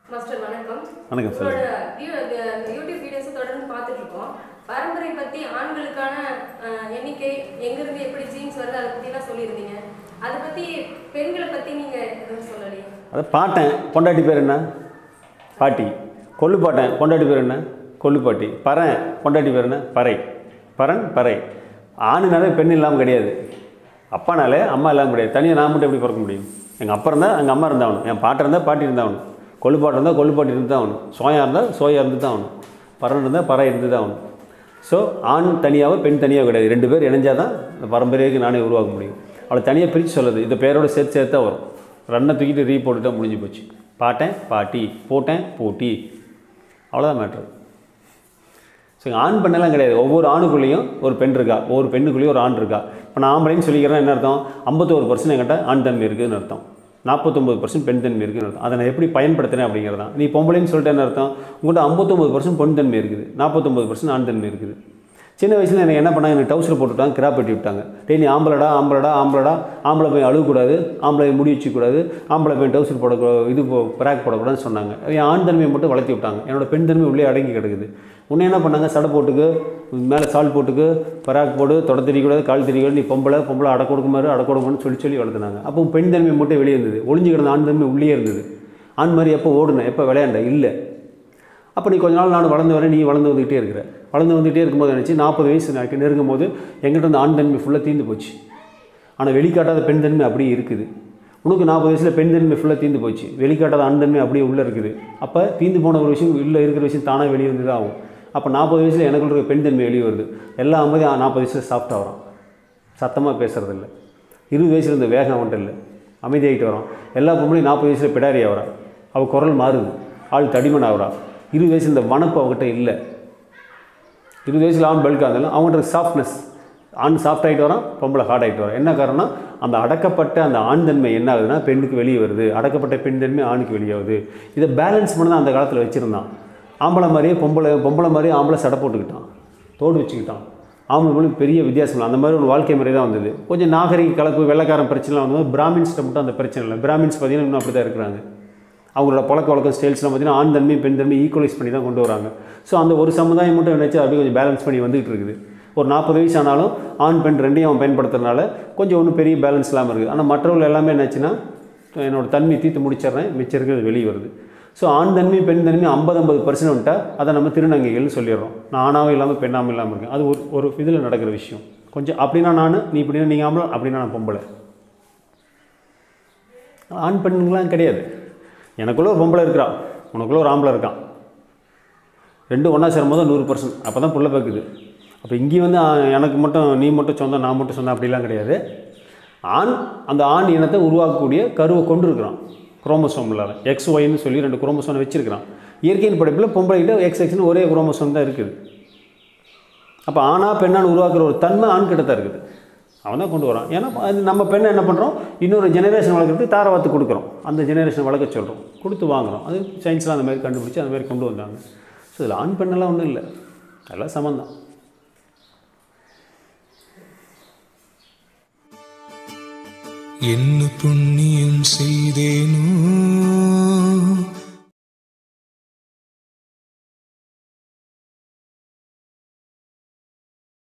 master வணக்கம் வணக்கம் உங்களோட சொல்லுங்க யூ- இந்த யூடியூப் வீடியோஸை தொடர்ந்து பார்த்துட்டு இருக்கோம் பரம்பரை பத்தி ஆண்களுக்கான அஹ், எண்ணிக்கை எங்கிருந்து எப்படி ஜீன்ஸ் வருது அதை பத்திலாம் சொல்லியிருந்தீங்க அதை பத்தி பெண்களை பத்தி நீங்க எதுவும் சொல்லலையே அதை பாட்டேன் பொண்டாட்டி பேர் என்ன பாட்டி கொள்ளு பாட்டேன் பொண்டாட்டி பேர் என்ன கொள்ளு பாட்டி பறன் பொண்டாட்டி பேர் என்ன பறை பறன் பறை ஆணுனாலே பெண் இல்லாமல் கிடையாது அப்பானாலே அம்மா இல்லாமல் கிடையாது தனியாக நான் மட்டும் எப்படி பிறக்க முடியும் எங்கள் அப்பா இருந்தால் எங்கள் அம்மா இருந்தாகணும் என் பாட்டை இருந்தால் பாட்டி இருந்தாகணும் கொள்ளு பாட்டு இருந்தால் கொள்ளு பாட்டி இருந்து தான் ஆகணும் சோயா இருந்தால் சோயா இருந்து தான் ஆகணும் பறன் இருந்தால் பறை இருந்து தான் ஆகணும் ஸோ ஆண் தனியாகவோ பெண் தனியாக கிடையாது ரெண்டு பேர் இணைஞ்சால் தான் இந்த பரம்பரைக்கு நானே உருவாக்க முடியும் அவளை தனியாக பிரித்து சொல்லுது இந்த பேரோட சேர்த்து சேர்த்து தான் வரும் ரன்னை தூக்கிட்டு ரீ போட்டுட்டா முடிஞ்சு போச்சு பாட்டேன் பாட்டி போட்டேன் போட்டி அவ்வளோதான் மேட்ரு ஸோ ஆண் பெண்ணெல்லாம் கிடையாது ஒவ்வொரு ஆணுக்குள்ளேயும் ஒரு பெண் இருக்கா ஒவ்வொரு பெண்ணுக்குள்ளேயும் ஒரு ஆண் இருக்கா இப்போ நான் ஆம்பளைன்னு சொல்லிக்கிறேன் என்ன அர்த்தம் ஐம்பத்தோரு பர்சன்ட் என்கிட்ட ஆண் தன்மை இருக்குதுன்னு அர்த்தம் நாற்பத்தொம்பது பர்சன்ட் பெண் தன்மை இருக்குதுன்னு அர்த்தம் அதை நான் எப்படி பயன்படுத்துறேன் அப்படிங்கிறது தான் நீ பொம்பளைன்னு சொல்லிட்டு என்ன அர்த்தம் உங்கள்கிட்ட ஐம்பத்தொம்பது பர்சன்ட் பெண் தன்மை இருக்குது நாற்பத்தொம்பது பர்சன்ட் ஆண் தன்மை இருக்குது சின்ன வயசில் எனக்கு என்ன பண்ணாங்க எனக்கு டவுசர் போட்டுவிட்டாங்க கிராப் வெட்டி விட்டாங்க டேய் நீ ஆம்பளடா ஆம்பளடா ஆம்பளடா ஆம்பளை போய் அழுகக்கூடாது ஆம்பளை முடி வச்சுக்கூடாது ஆம்பளை போய் டவுசர் போடக்கூடாது இது போ பிராக் போடக்கூடாதுன்னு சொன்னாங்க என் ஆண் தன்மையை மட்டும் வளர்த்தி விட்டாங்க என்னோட பெண் தன்மை உள்ளே அடங்கி கிடக்குது உன்னை என்ன பண்ணாங்க சடை போட்டுக்கு மேலே சால் போட்டுக்கு பராக் போடு தொட தெரியக்கூடாது கால் தெரியக்கூடாது நீ பொம்பளை பொம்பளை அடக்க கொடுக்குமாறு அடக்க கொடுக்கணும்னு சொல்லி சொல்லி வளர்த்துனாங்க அப்போ பெண் தன்மை மட்டும் வெளியே இருந்தது ஒளிஞ்சு கிடந்த ஆண் தன்மை உள்ளே இருந்தது ஆண் மாதிரி எப்போ ஓடுனேன் எப்போ விளையாண்ட இல்லை அப்போ நீ கொஞ்ச நாள் நான் வளர்ந்து வரேன் நீ வளர்ந்து வந்துகிட்டே இருக்கிற வளர்ந்து வந்துகிட்டே இருக்கும்போது நினச்சி நாற்பது வயசு நான் நெருங்கும் போது எங்கிட்ட இருந்த ஆண் தன்மை ஃபுல்லாக தீர்ந்து போச்சு ஆனால் வெளிக்காட்டாத பெண் தன்மை அப்படியே இருக்குது உனக்கு நாற்பது வயசில் பெண் தன்மை ஃபுல்லாக தீர்ந்து போச்சு வெளிக்காட்டாத ஆண் தன்மை அப்படியே உள்ளே இருக்குது அப்போ தீர்ந்து போன ஒரு விஷயம் உள்ளே இருக்கிற விஷயம் தானாக வெளியே வந்து தான் ஆகும் அப்போ நாற்பது வயசில் எனக்குள்ள இருக்க பெண் தன்மை வெளியே வருது எல்லா ஐம்பது நாற்பது வயசில் சாஃப்டாக வரான் சத்தமாக பேசுறதில்ல இருபது வயசில் இருந்த வேகம் அவன்கிட்ட இல்லை அமைதியாகிட்டு வரான் எல்லா பொம்பளையும் நாற்பது வயசில் பிடாரி ஆகிறா அவள் குரல் மாறுது ஆள் தடிமன் ஆகிறா இருபது வயசில் இந்த வனப்பு அவகிட்ட இல்லை இருபது வயசில் ஆண் பல்காக இருந்தாலும் அவங்கள்ட்ட சாஃப்ட்னஸ் ஆண் சாஃப்ட் ஆகிட்டு வரான் பொம்பளை ஹார்ட் ஆகிட்டு வரான் என்ன காரணம் அந்த அடக்கப்பட்ட அந்த ஆண் தன்மை என்ன ஆகுதுன்னா பெண்ணுக்கு வெளியே வருது அடக்கப்பட்ட பெண் தன்மை ஆணுக்கு வெளியாகுது இதை பேலன்ஸ் பண்ண தான் அந்த காலத்தில் வச்சுருந்தான் ஆம்பளை மாதிரியே பொம்பளை பொம்பளை மாதிரியே ஆம்பளை சடை போட்டுக்கிட்டான் தோடு வச்சுக்கிட்டான் ஆம்பளைங்களுக்கு பெரிய வித்தியாசம் இல்லை அந்த மாதிரி ஒரு வாழ்க்கை முறை தான் வந்தது கொஞ்சம் நாகரிக கலப்பு வெள்ளைக்காரன் பிரச்சனைலாம் வந்தது பிராமின்ஸ்கிட்ட மட்டும் அந்த பிரச்சனை இல்லை பிராமின்ஸ் பார்த்தீங்கன்னா இன்னும் அப்படி தான் இருக்கிறாங்க அவங்களோட பழக்க வழக்கம் ஸ்டைல்ஸ்லாம் பார்த்தீங்கன்னா ஆண் தன்மை பெண் தன்மை ஈக்குவலைஸ் பண்ணி தான் கொண்டு வராங்க ஸோ அந்த ஒரு சமுதாயம் மட்டும் நினச்சி அப்படியே கொஞ்சம் பேலன்ஸ் பண்ணி வந்துகிட்டு இருக்குது ஒரு நாற்பது வயசு ஆனாலும் ஆண் பெண் ரெண்டையும் அவன் பயன்படுத்துறதுனால கொஞ்சம் ஒன்றும் பெரிய பேலன்ஸ் இல்லாமல் இருக்குது ஆனால் மற்றவர்கள் எல்லாமே என்னாச்சுன்னா என்னோட தன்மை தீர்த்து முடிச்சிடுறேன் மிச்சம் இருக்கிறது வெளியே வருது ஸோ ஆண் தன்மை பெண் தன்மை ஐம்பது ஐம்பது பர்சன்ட் வந்துட்டா அதை நம்ம திருநங்கைகள்னு சொல்லிடுறோம் நான் ஆணாவும் இல்லாமல் பெண்ணாமல் இல்லாமல் இருக்கேன் அது ஒரு ஒரு இதில் நடக்கிற விஷயம் கொஞ்சம் அப்படின்னா நான் நீ இப்படின்னா நீங்கள் ஆம்பளை அப்படின்னா நான் பொம்பளை ஆண் பெண்ணுங்களாம் கிடையாது எனக்குள்ளே ஒரு பொம்பளை இருக்கிறா உனக்குள்ளே ஒரு ஆம்பளை இருக்கான் ரெண்டும் ஒன்றா சேரும்போது நூறு பர்சன்ட் அப்போ தான் புள்ள பார்க்குது அப்போ இங்கேயும் வந்து ஆ, எனக்கு மட்டும் நீ மட்டும் சொந்தம் நான் மட்டும் சொந்தம் அப்படிலாம் கிடையாது ஆண் அந்த ஆண் இனத்தை உருவாக்கக்கூடிய கருவை கொண்டு இருக்கிறான் குரோமோசோம் இல்லாத எக்ஸ் ஒய்னு சொல்லி ரெண்டு குரோமோசோம் வச்சிருக்கிறான் இயற்கையின் படைப்பில் பொம்பளைகிட்ட எக்ஸ் எக்ஸ்னு ஒரே குரோமோசோம் தான் இருக்குது அப்போ ஆணா பெண்ணான்னு உருவாக்குற ஒரு தன்மை ஆண் கிட்ட தான் இருக்குது அவன் தான் கொண்டு வரான் ஏன்னா அது நம்ம பெண்ணை என்ன பண்ணுறோம் இன்னொரு ஜெனரேஷன் வளர்க்குறதுக்கு தாரவாத்து கொடுக்குறோம் அந்த ஜெனரேஷன் வளர்க்க சொல்கிறோம் கொடுத்து வாங்குறோம் அது சயின்ஸ்லாம் அந்த மாதிரி கண்டுபிடிச்சி அந்த மாதிரி கொண்டு வந்தாங்க ஸோ இதில் ஆண் பெண்ணெல்லாம் ஒன்றும் இல்லை எல்லாம் சமந்தான் என்ன புண்ணியம் செய்தேனோ